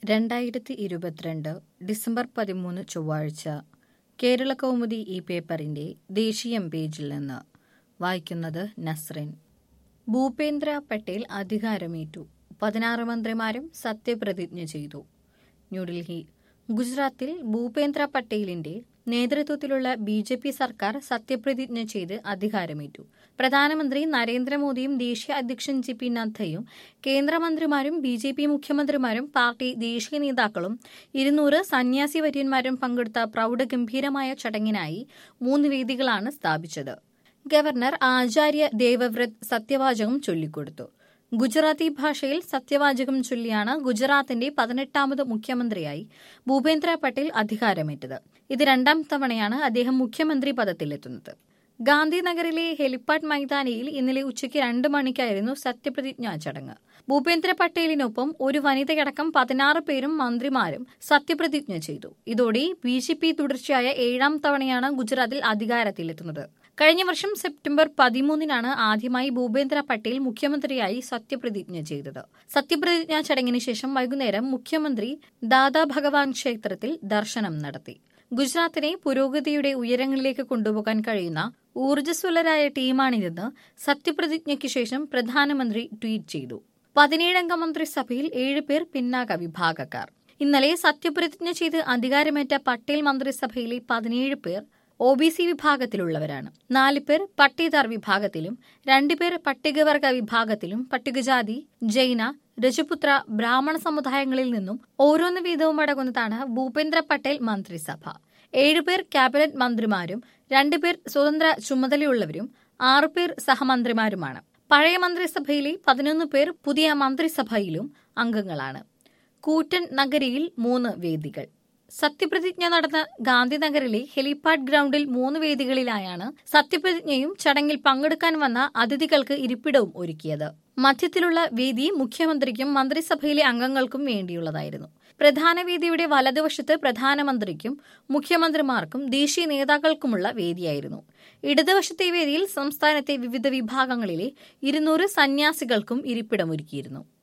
രണ്ടായിരത്തി ഇരുപത്തിരണ്ട് ഡിസംബർ പതിമൂന്ന് ചൊവ്വാഴ്ച കേരള കൗമുദി ഈ പേപ്പറിന്റെ ദേശീയം പേജിൽ നിന്ന് വായിക്കുന്നത് നസ്റിൻ ഭൂപേന്ദ്ര പട്ടേൽ അധികാരമേറ്റു പതിനാറ് മന്ത്രിമാരും സത്യപ്രതിജ്ഞ ചെയ്തു ന്യൂഡൽഹി ഗുജറാത്തിൽ ഭൂപേന്ദ്ര പട്ടേലിന്റെ നേതൃത്വത്തിലുള്ള ബി ജെ പി സർക്കാർ സത്യപ്രതിജ്ഞ ചെയ്ത് അധികാരമേറ്റു പ്രധാനമന്ത്രി നരേന്ദ്രമോദിയും ദേശീയ അധ്യക്ഷൻ ജെ പി നദ്ദയും കേന്ദ്രമന്ത്രിമാരും ബി ജെ പി മുഖ്യമന്ത്രിമാരും പാർട്ടി ദേശീയ നേതാക്കളും ഇരുന്നൂറ് സന്യാസി വര്യന്മാരും പങ്കെടുത്ത പ്രൌഢഗംഭീരമായ ചടങ്ങിനായി മൂന്ന് വേദികളാണ് സ്ഥാപിച്ചത് ഗവർണർ ആചാര്യ ദേവവ്രത് സത്യവാചകം ചൊല്ലിക്കൊടുത്തു ഗുജറാത്തി ഭാഷയിൽ സത്യവാചകം ചൊല്ലിയാണ് ഗുജറാത്തിന്റെ പതിനെട്ടാമത് മുഖ്യമന്ത്രിയായി ഭൂപേന്ദ്ര പട്ടേൽ അധികാരമേറ്റത് ഇത് രണ്ടാം തവണയാണ് അദ്ദേഹം മുഖ്യമന്ത്രി പദത്തിലെത്തുന്നത് ഗാന്ധിനഗറിലെ ഹെലിപ്പാഡ് മൈതാനിയിൽ ഇന്നലെ ഉച്ചയ്ക്ക് രണ്ട് മണിക്കായിരുന്നു സത്യപ്രതിജ്ഞാ ചടങ്ങ് ഭൂപേന്ദ്ര പട്ടേലിനൊപ്പം ഒരു വനിതയടക്കം പതിനാറ് പേരും മന്ത്രിമാരും സത്യപ്രതിജ്ഞ ചെയ്തു ഇതോടെ ബി ജെ പി തുടർച്ചയായ ഏഴാം തവണയാണ് ഗുജറാത്തിൽ അധികാരത്തിലെത്തുന്നത് കഴിഞ്ഞ വർഷം സെപ്റ്റംബർ പതിമൂന്നിനാണ് ആദ്യമായി ഭൂപേന്ദ്ര പട്ടേൽ മുഖ്യമന്ത്രിയായി സത്യപ്രതിജ്ഞ ചെയ്തത് സത്യപ്രതിജ്ഞാ ചടങ്ങിന് ശേഷം വൈകുന്നേരം മുഖ്യമന്ത്രി ദാദാ ഭഗവാൻ ക്ഷേത്രത്തിൽ ദർശനം നടത്തി ഗുജറാത്തിനെ പുരോഗതിയുടെ ഉയരങ്ങളിലേക്ക് കൊണ്ടുപോകാൻ കഴിയുന്ന ഊർജ്ജസ്വലരായ ടീമാണിതെന്ന് സത്യപ്രതിജ്ഞയ്ക്ക് ശേഷം പ്രധാനമന്ത്രി ട്വീറ്റ് ചെയ്തു പതിനേഴംഗ മന്ത്രിസഭയിൽ ഏഴുപേർ പിന്നാക്ക വിഭാഗക്കാർ ഇന്നലെ സത്യപ്രതിജ്ഞ ചെയ്ത് അധികാരമേറ്റ പട്ടേൽ മന്ത്രിസഭയിലെ പതിനേഴ് പേർ ഒ ബി സി വിഭാഗത്തിലുള്ളവരാണ് നാല് പേർ പട്ടീദാർ വിഭാഗത്തിലും രണ്ടുപേർ പട്ടികവർഗ വിഭാഗത്തിലും പട്ടികജാതി ജൈന രജപുത്ര ബ്രാഹ്മണ സമുദായങ്ങളിൽ നിന്നും ഓരോന്ന് വീതവും അടങ്ങുന്നതാണ് ഭൂപേന്ദ്ര പട്ടേൽ മന്ത്രിസഭ ഏഴുപേർ ക്യാബിനറ്റ് മന്ത്രിമാരും രണ്ടുപേർ സ്വതന്ത്ര ചുമതലയുള്ളവരും ആറുപേർ സഹമന്ത്രിമാരുമാണ് പഴയ മന്ത്രിസഭയിലെ പതിനൊന്ന് പേർ പുതിയ മന്ത്രിസഭയിലും അംഗങ്ങളാണ് കൂറ്റൻ നഗരിയിൽ മൂന്ന് വേദികൾ സത്യപ്രതിജ്ഞ നടന്ന ഗാന്ധിനഗറിലെ ഹെലിപാഡ് ഗ്രൌണ്ടിൽ മൂന്ന് വേദികളിലായാണ് സത്യപ്രതിജ്ഞയും ചടങ്ങിൽ പങ്കെടുക്കാൻ വന്ന അതിഥികൾക്ക് ഇരിപ്പിടവും ഒരുക്കിയത് മധ്യത്തിലുള്ള വേദി മുഖ്യമന്ത്രിക്കും മന്ത്രിസഭയിലെ അംഗങ്ങൾക്കും വേണ്ടിയുള്ളതായിരുന്നു പ്രധാന വേദിയുടെ വലതുവശത്ത് പ്രധാനമന്ത്രിക്കും മുഖ്യമന്ത്രിമാർക്കും ദേശീയ നേതാക്കൾക്കുമുള്ള വേദിയായിരുന്നു ഇടതുവശത്തെ വേദിയിൽ സംസ്ഥാനത്തെ വിവിധ വിഭാഗങ്ങളിലെ ഇരുന്നൂറ് സന്യാസികൾക്കും ഇരിപ്പിടമൊരുക്കിയിരുന്നു